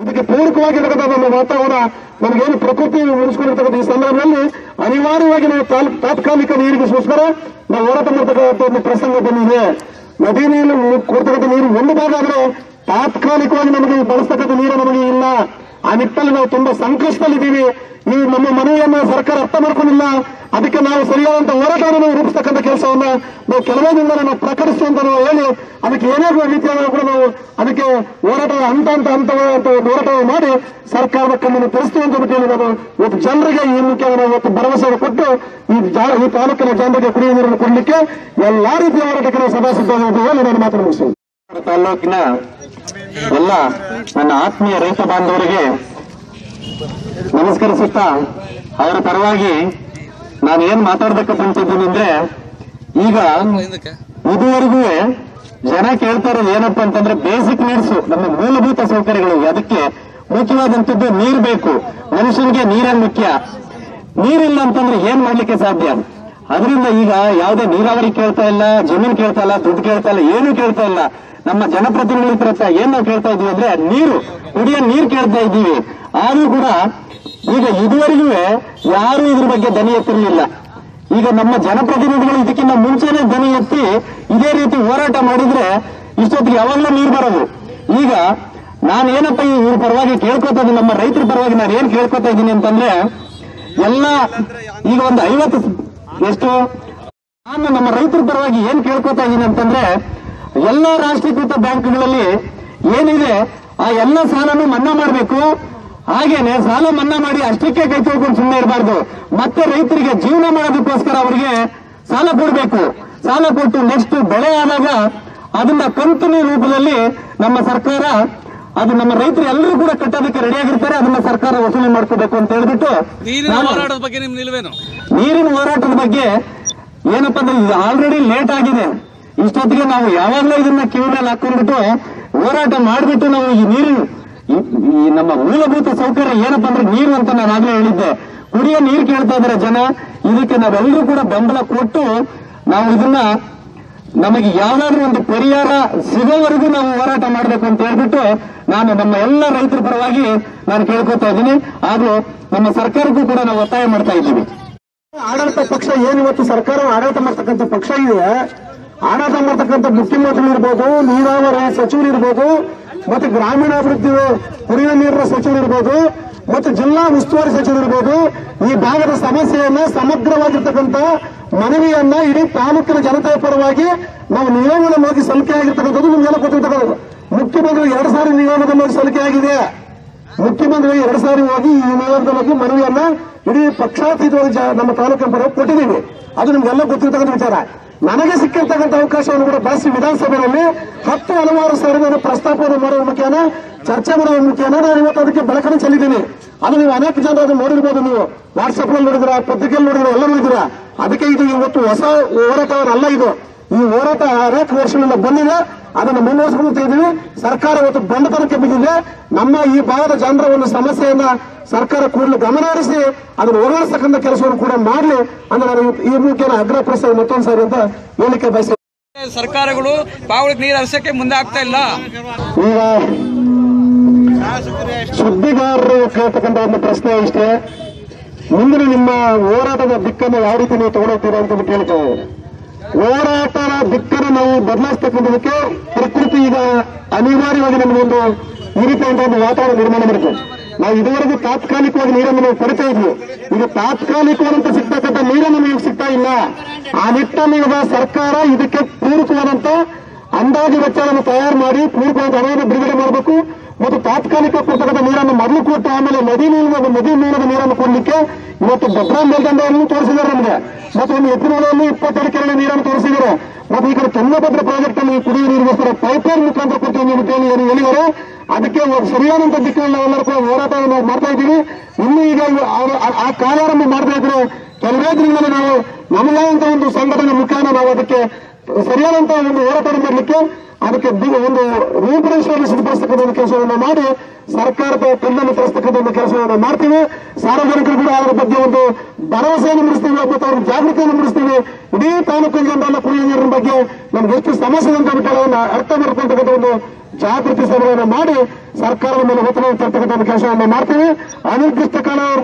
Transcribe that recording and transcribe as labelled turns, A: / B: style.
A: ಇದಕ್ಕೆ ಪೂರಕವಾಗಿರ್ತಕ್ಕಂಥ ನಮ್ಮ ವಾತಾವರಣ ನಮಗೇನು ಪ್ರಕೃತಿ ಉಳಿಸ್ಕೊಂಡಿರ್ತಕ್ಕಂಥ ಈ ಸಂದರ್ಭದಲ್ಲಿ ಅನಿವಾರ್ಯವಾಗಿ ನಾವು ತಾಲ್- ತಾತ್ಕಾಲಿಕ ನೀರಿಗೋಸ್ಕರ ನಾವು ಹೋರಾಟ ಮಾಡ್ತಕ್ಕಂಥ ಒಂದು ಪ್ರಸಂಗ ಬಂದಿದೆ ನದಿ ನೀರು ಕೊಡ್ತಕ್ಕಂಥ ನೀರು ಒಂದು ಭಾಗ ಆದ್ರೆ ತಾತ್ಕಾಲಿಕವಾಗಿ ನಮಗೆ ಬಳಸ್ತಕ್ಕಂಥ ನೀರು ನಮಗೆ ಇಲ್ಲ ಆ ನಿಟ್ಟಲ್ಲಿ ನಾವು ತುಂಬಾ ಸಂಕಷ್ಟದಲ್ಲಿದ್ದೀವಿ ಈ ನಮ್ಮ ಮನವಿಯನ್ನ ಸರ್ಕಾರ ಅರ್ಥ ಮಾಡ್ಕೊಂಡಿಲ್ಲ ಅದಕ್ಕೆ ನಾವು ಸರಿಯಾದಂತ ಹೋರಾಟವನ್ನು ರೂಪಿಸ್ತಕ್ಕಂಥ ಕೆಲಸವನ್ನ ನಾವು ಕೆಲವೇ ದಿನದಲ್ಲಿ ನಾವು ಪ್ರಕಟಿಸುವಂತ ನಾವು ಹೇಳಿ ಅದಕ್ಕೆ ಏನೇ ರೀತಿಯಾದ ಕೂಡ ನಾವು ಅದಕ್ಕೆ ಹೋರಾಟ ಹಂತ ಹಂತ ಹಂತವಾದ ಹೋರಾಟವನ್ನು ಮಾಡಿ ಸರ್ಕಾರದ ಕಣ್ಣನ್ನು ತರಿಸ್ತೀವಿ ಅಂತ ಬಿಟ್ಟು ನಾವು ಇವತ್ತು ಜನರಿಗೆ ಈ ಮುಖ್ಯ ನಾವು ಇವತ್ತು ಭರವಸೆ ಕೊಟ್ಟು ಈ ಜಾ- ಈ ತಾಲೂಕಿನ ಜನರಿಗೆ ಕುಡಿಯುವ ನೀರನ್ನು ಕೊಡಲಿಕ್ಕೆ ಎಲ್ಲಾ ರೀತಿಯ ಹೋರಾಟಕ್ಕೆ ನಾವು ಸದಾ ಸಿದ್ಧವಾಗಿದ್ದು ಹೇಳಿ ನಾನು ಮಾತನ್ನು ಮುಗಿಸ್ತೀನಿ
B: ತಾಲೂಕಿನ ಎಲ್ಲ ನನ್ನ ಆತ್ಮೀಯ ರೈತ ಬಾಂಧವರಿಗೆ ನಮಸ್ಕರಿಸುತ್ತಾ ಅವರ ಪರವಾಗಿ ನಾನು ಏನ್ ಮಾತಾಡ್ಬೇಕಂತ ಅಂತಿದ್ದೀನಿ ಅಂದ್ರೆ ಈಗ ಇದುವರೆಗೂ ಜನ ಕೇಳ್ತಾ ಇರೋದು ಏನಪ್ಪಾ ಅಂತಂದ್ರೆ ಬೇಸಿಕ್ ನೀಡ್ಸ್ ನಮ್ಮ ಮೂಲಭೂತ ಸೌಕರ್ಯಗಳು ಅದಕ್ಕೆ ಮುಖ್ಯವಾದಂತದ್ದು ನೀರು ಬೇಕು ಮನುಷ್ಯನಿಗೆ ನೀರೇ ಮುಖ್ಯ ನೀರಿಲ್ಲ ಅಂತಂದ್ರೆ ಏನ್ ಮಾಡ್ಲಿಕ್ಕೆ ಸಾಧ್ಯ ಅದರಿಂದ ಈಗ ಯಾವುದೇ ನೀರಾವರಿ ಕೇಳ್ತಾ ಇಲ್ಲ ಜಮೀನ್ ಕೇಳ್ತಾ ಇಲ್ಲ ದುಡ್ಡು ಕೇಳ್ತಾ ಇಲ್ಲ ಏನು ಕೇಳ್ತಾ ಇಲ್ಲ ನಮ್ಮ ಜನಪ್ರತಿನಿಧಿಗಳ ಹತ್ರ ಏನ್ ನಾವು ಕೇಳ್ತಾ ಇದೀವಿ ಅಂದ್ರೆ ನೀರು ಕುಡಿಯೋ ನೀರು ಕೇಳ್ತಾ ಇದ್ದೀವಿ ಆದ್ರೂ ಕೂಡ ಈಗ ಇದುವರೆಗೂ ಯಾರು ಇದ್ರ ಬಗ್ಗೆ ದನಿ ಎತ್ತಿರಲಿಲ್ಲ ಈಗ ನಮ್ಮ ಜನಪ್ರತಿನಿಧಿಗಳು ಇದಕ್ಕಿಂತ ಮುಂಚೆನೆ ದನಿ ಎತ್ತಿ ಇದೇ ರೀತಿ ಹೋರಾಟ ಮಾಡಿದ್ರೆ ಇಷ್ಟೊತ್ತಿಗೆ ಯಾವಾಗಲೂ ನೀರು ಬರೋದು ಈಗ ನಾನು ಏನಪ್ಪ ಈ ಇವ್ರ ಪರವಾಗಿ ಕೇಳ್ಕೊತಾ ಇದ್ದೀನಿ ನಮ್ಮ ರೈತರ ಪರವಾಗಿ ನಾನು ಏನ್ ಕೇಳ್ಕೊತಾ ಇದ್ದೀನಿ ಅಂತಂದ್ರೆ ಎಲ್ಲ ಈಗ ಒಂದು ಐವತ್ತು ಎಷ್ಟು ನಾನು ನಮ್ಮ ರೈತರ ಪರವಾಗಿ ಏನ್ ಕೇಳ್ಕೊತಾ ಇದ್ದೀನಿ ಅಂತಂದ್ರೆ ಎಲ್ಲ ರಾಷ್ಟ್ರೀಕೃತ ಬ್ಯಾಂಕ್ಗಳಲ್ಲಿ ಏನಿದೆ ಆ ಎಲ್ಲ ಸಾಲನು ಮನ್ನಾ ಮಾಡಬೇಕು ಹಾಗೇನೆ ಸಾಲ ಮನ್ನಾ ಮಾಡಿ ಅಷ್ಟಕ್ಕೆ ಕೈ ತೊಳ್ಕೊಂಡು ಸುಮ್ಮನೆ ಇರಬಾರ್ದು ಮತ್ತೆ ರೈತರಿಗೆ ಜೀವನ ಮಾಡೋದಕ್ಕೋಸ್ಕರ ಅವರಿಗೆ ಸಾಲ ಕೊಡಬೇಕು ಸಾಲ ಕೊಟ್ಟು ನೆಕ್ಸ್ಟ್ ಬೆಳೆ ಆದಾಗ ಅದನ್ನ ಕಂಪನಿ ರೂಪದಲ್ಲಿ ನಮ್ಮ ಸರ್ಕಾರ ಅದು ನಮ್ಮ ರೈತರು ಎಲ್ಲರೂ ಕೂಡ ಕಟ್ಟೋದಕ್ಕೆ ರೆಡಿಯಾಗಿರ್ತಾರೆ ಅದನ್ನ ಸರ್ಕಾರ ವಸೂಲಿ ಮಾಡ್ಕೋಬೇಕು ಅಂತ ಹೇಳ್ಬಿಟ್ಟು
C: ನೀರಿನ
B: ನಾನು-
C: ಹೋರಾಟದ ಬಗ್ಗೆ ನಿಮ್ ನಿಲ್ವೇನು
B: ನೀರಿನ ಹೋರಾಟದ ಬಗ್ಗೆ ಏನಪ್ಪಾ ಅಂದ್ರೆ ಇದು ಆಲ್ರೆಡಿ ಲೇಟ್ ಆಗಿದೆ ಇಷ್ಟೊತ್ತಿಗೆ ನಾವು ಯಾವಾಗಲೂ ಇದನ್ನ ಕಿವಿ ಮೇಲೆ ಹಾಕೊಂಡ್ಬಿಟ್ಟು ಹೋರಾಟ ಮಾಡಿಬಿಟ್ಟು ನಾವು ಈ ನೀರಿನ ಈ- ಈ ನಮ್ಮ ಮೂಲಭೂತ ಸೌಕರ್ಯ ಏನಪ್ಪಾ ಅಂದ್ರೆ ನೀರು ಅಂತ ನಾನು ಆಗ್ಲೇ ಹೇಳಿದ್ದೆ ಕುಡಿಯೋ ನೀರು ಕೇಳ್ತಾ ಇದಾರೆ ಜನ ಇದಕ್ಕೆ ನಾವೆಲ್ಲರೂ ಕೂಡ ಬೆಂಬಲ ಕೊಟ್ಟು ನಾವು ಇದನ್ನ ನಮಗೆ ಯಾವ್ದಾದ್ರು ಒಂದು ಪರಿಹಾರ ಸಿಗೋವರೆಗೂ ನಾವು ಹೋರಾಟ ಮಾಡಬೇಕು ಅಂತ ಹೇಳ್ಬಿಟ್ಟು ನಾನು ನಮ್ಮ ಎಲ್ಲ ರೈತರ ಪರವಾಗಿ ನಾನು ಕೇಳ್ಕೊತಾ ಇದ್ದೀನಿ ಹಾಗೂ ನಮ್ಮ ಸರ್ಕಾರಕ್ಕೂ ಕೂಡ ನಾವು ಒತ್ತಾಯ ಮಾಡ್ತಾ ಇದ್ದೀವಿ
A: ಆಡಳಿತ ಪಕ್ಷ ಏನು ಇವತ್ತು ಸರ್ಕಾರ ಆಡಳಿತ ಮಾಡ್ತಕ್ಕಂಥ ಪಕ್ಷ ಇದೆ ಆಡಳಿತ ಮಾಡ್ತಕ್ಕಂಥ ಮುಖ್ಯಮಂತ್ರಿ ಇರ್ಬೋದು ನೀರಾವರಿ ಸಚಿವರು ಇರ್ಬೋದು ಮತ್ತೆ ಗ್ರಾಮೀಣಾಭಿವೃದ್ಧಿ ಕುಡಿಯುವ ನೀರಿನ ಸಚಿವರು ಇರ್ಬೋದು ಮತ್ತು ಜಿಲ್ಲಾ ಉಸ್ತುವಾರಿ ಸಚಿವರು ಇರ್ಬೋದು ಈ ಭಾಗದ ಸಮಸ್ಯೆಯನ್ನ ಸಮಗ್ರವಾಗಿರ್ತಕ್ಕಂಥ ಮನವಿಯನ್ನ ಇಡೀ ತಾಲೂಕಿನ ಜನತೆಯ ಪರವಾಗಿ ನಾವು ನಿಯೋಗದಲ್ಲಿ ಸಲ್ಲಿಕೆ ಆಗಿರ್ತಕ್ಕಂಥದ್ದು ನಿಮ್ಗೆಲ್ಲ ಗೊತ್ತಿರ್ತಕ್ಕಂಥದ್ದು ಮುಖ್ಯಮಂತ್ರಿ ಎರಡು ಸಾರಿ ನಿಯೋಗದಲ್ಲಿ ಸಲ್ಲಿಕೆ ಆಗಿದೆ ಮುಖ್ಯಮಂತ್ರಿ ಎರಡು ಸಾರಿ ಹೋಗಿ ಈ ನಿಯೋಗದಲ್ಲಿ ಮನವಿಯನ್ನ ಇಡೀ ಪಕ್ಷಾತೀತವಾಗಿ ಜ- ನಮ್ಮ ತಾಲೂಕಿನ ಪರವಾಗಿ ಕೊಟ್ಟಿದ್ದೀವಿ ಅದು ನಿಮ್ಗೆಲ್ಲ ಗೊತ್ತಿರ್ತಕ್ಕಂಥ ವಿಚಾರ ನನಗೆ ಸಿಕ್ಕಿರ್ತಕ್ಕಂಥ ಅವಕಾಶವನ್ನು ಕೂಡ ಬಳಸಿ ವಿಧಾನಸಭೆಯಲ್ಲಿ ಹತ್ತು ಹಲವಾರು ಸಾರಿ ನಾನು ಪ್ರಸ್ತಾಪವನ್ನು ಮಾಡುವ ಮುಖೇನ ಚರ್ಚೆ ಮಾಡುವ ಮುಖೇನ ನಾನು ಇವತ್ತು ಅದಕ್ಕೆ ಬೆಳಕನ್ನು ಚೆಲ್ಲಿದ್ದೀನಿ ಅದು ನೀವು ಅನೇಕ ಜನರು ಅದನ್ನು ನೋಡಿರ್ಬೋದು ನೀವು ವಾಟ್ಸ್ಆಪ್ ನಲ್ಲಿ ನೋಡಿದ್ರ ಪತ್ರಿಕೆಯಲ್ಲಿ ನೋಡಿದ್ರ ಎಲ್ಲ ನೋಡಿದ್ರ ಅದಕ್ಕೆ ಇದು ಇವತ್ತು ಹೊಸ ಹೋರಾಟವನ್ನಲ್ಲ ಇದು ಈ ಹೋರಾಟ ಅನೇಕ ವರ್ಷಗಳಿಂದ ಬಂದಿದೆ ಅದನ್ನು ಮುಂದುವರಿಸಿಕೊಂಡು ಇದ್ದೀವಿ ಸರ್ಕಾರ ಇವತ್ತು ಬಂಡತನಕ್ಕೆ ಬಿದ್ದಿದೆ ನಮ್ಮ ಈ ಭಾಗದ ಜನರ ಒಂದು ಸಮಸ್ಯೆಯನ್ನ ಸರ್ಕಾರ ಕೂಡಲೇ ಗಮನ ಹರಿಸಿ ಅದನ್ನು ಹೋರಾಡಿಸ್ತಕ್ಕಂಥ ಕೆಲಸವನ್ನು ಕೂಡ ಮಾಡಲಿ ಅಂತ ನಾನು ಇವತ್ತು ಈ ಮುಖ್ಯನ ಅಗ್ರಪಡಿಸ್ತೇನೆ ಮತ್ತೊಂದು ಸಾರಿ ಅಂತ ಹೇಳಿಕೆ ಬಯಸ್ತೇನೆ
C: ಸರ್ಕಾರಗಳು ಬಾವುಳಿಗೆ ನೀರು ಹರಿಸಕ್ಕೆ ಮುಂದೆ ಆಗ್ತಾ ಇಲ್ಲ
A: ಈಗ ಸುದ್ದಿಗಾರರು ಕೇಳ್ತಕ್ಕಂಥ ಒಂದು ಪ್ರಶ್ನೆ ಇಷ್ಟೇ ಮುಂದಿನ ನಿಮ್ಮ ಹೋರಾಟದ ದಿಕ್ಕನ್ನು ಯಾವ ರೀತಿ ನೀವು ತಗೊಂಡೋಗ್ತೀರಾ ಅಂತ ಕೇಳ್ತೇವೆ ಹೋರಾಟದ ದಿಕ್ಕನ್ನು ನಾವು ಬದಲಾಯಿಸ್ತಕ್ಕಂಥದಕ್ಕೆ ಪ್ರಕೃತಿ ಈಗ ಅನಿವಾರ್ಯವಾಗಿ ನಮಗೊಂದು ಈ ರೀತಿಯಾದ ಒಂದು ವಾತಾವರಣ ನಿರ್ಮಾಣ ಮಾಡಿದೆ ನಾವು ಇದುವರೆಗೂ ತಾತ್ಕಾಲಿಕವಾಗಿ ನೀರನ್ನು ನಾವು ಪಡಿತಾ ಇದ್ವಿ ಈಗ ತಾತ್ಕಾಲಿಕವಾದಂತ ಸಿಗ್ತಕ್ಕಂಥ ನೀರನ್ನು ನಮಗೆ ಸಿಗ್ತಾ ಇಲ್ಲ ಆ ನಿಟ್ಟಲ್ಲಿ ಈಗ ಸರ್ಕಾರ ಇದಕ್ಕೆ ಪೂರಕವಾದಂತ ಅಂದಾಜು ವೆಚ್ಚವನ್ನು ತಯಾರು ಮಾಡಿ ಪೂರಕವಾದ ಹಣವನ್ನು ಬಿಡುಗಡೆ ಮಾಡಬೇಕು ಮತ್ತು ತಾತ್ಕಾಲಿಕ ಕೊಡ್ತಕ್ಕಂಥ ನೀರನ್ನು ಮೊದಲು ಕೊಟ್ಟು ಆಮೇಲೆ ನದಿ ನೀರಿನ ನದಿ ನೀರಿನ ನೀರನ್ನು ಕೊಡಲಿಕ್ಕೆ ಇವತ್ತು ಭದ್ರಾ ಮೇಲ್ದಂಡೆಯನ್ನು ತೋರಿಸಿದ್ದಾರೆ ನಮಗೆ ಮತ್ತು ಒಂದು ಎತ್ತಿನೊಳೆಯಲ್ಲಿ ಇಪ್ಪತ್ತೆರಡು ಕೆರೆ ನೀರನ್ನು ತೋರಿಸಿದ್ದಾರೆ ಮತ್ತು ಈ ಕಡೆ ತುಂಗಭದ್ರ ಪ್ರಾಜೆಕ್ಟ್ ಅಲ್ಲಿ ಕುಡಿಯುವ ನೀರಿಗೋಸ್ಕರ ಪೈಪ್ಲೈನ್ ಮುಖಾಂತರ ಕೊಡ್ತೀವಿ ಅಂತ ಹೇಳಿ ಏನು ಹೇಳಿದ್ದಾರೆ ಅದಕ್ಕೆ ಒಂದು ಸರಿಯಾದಂತ ದಿಕ್ಕಿನಲ್ಲಿ ನಾವೆಲ್ಲರೂ ಕೂಡ ಹೋರಾಟವನ್ನು ನಾವು ಮಾಡ್ತಾ ಇದ್ದೀವಿ ಇನ್ನು ಈಗ ಇವು ಆ- ಆ- ಆ ಕಾರ್ಯಾರಂಭ ಮಾಡದೇ ಇದ್ರೆ ಕೆಲವೇ ದಿನಗಳಲ್ಲಿ ನಾವು ನಮ್ಮದಾದಂತಹ ಒಂದು ಸಂಘಟನೆ ಮುಖಾಂತರ ನಾವು ಅದಕ್ಕೆ ಸರಿಯಾದಂತ ಒಂದು ಹೋರಾಟ ಮಾಡಲಿಕ್ಕೆ ಅದಕ್ಕೆ ಬಿ- ಒಂದು ರೂಪರೇಷೆಯನ್ನು ಸಿದ್ಧಪಡಿಸ್ತಕ್ಕಂಥ ಒಂದು ಕೆಲಸವನ್ನು ಮಾಡಿ ಸರ್ಕಾರದ ಕಣ್ಣನ್ನು ತರಿಸ್ತಕ್ಕಂಥ ಒಂದು ಕೆಲಸವನ್ನು ಮಾಡ್ತೀವಿ ಸಾರ್ವಜನಿಕರು ಕೂಡ ಅದರ ಬಗ್ಗೆ ಒಂದು ಭರವಸೆಯನ್ನು ಮೂಡಿಸ್ತೀವಿ ಮತ್ತು ಅವ್ರ ಜಾಗೃತಿಯನ್ನು ಮೂಡಿಸ್ತೀವಿ ಇಡೀ ತಾಲೂಕಿನ ಜನರೆಲ್ಲ ಕುಡಿಯುವ ನೀರಿನ ಬಗ್ಗೆ ನಮ್ಗೆ ಎಷ್ಟು ಸಮಸ್ಯೆ ಅಂತ ಬಿಟ್ಟು ಅದನ್ನ ಅರ್ಥ ಮಾಡ್ಕೊಳ್ತಕ್ಕಂಥ ಒಂದು ಜಾಗೃತಿ ಸಭೆಯನ್ನು ಮಾಡಿ ಸರ್ಕಾರದ ಮೇಲೆ ಒತ್ತಡ ತರ್ತಕ್ಕಂಥ ಕೆಲಸವನ್ನು ಮಾಡ್ತೀವಿ ಅನಿರ್ದಿಷ್ಟ ಕಾಲ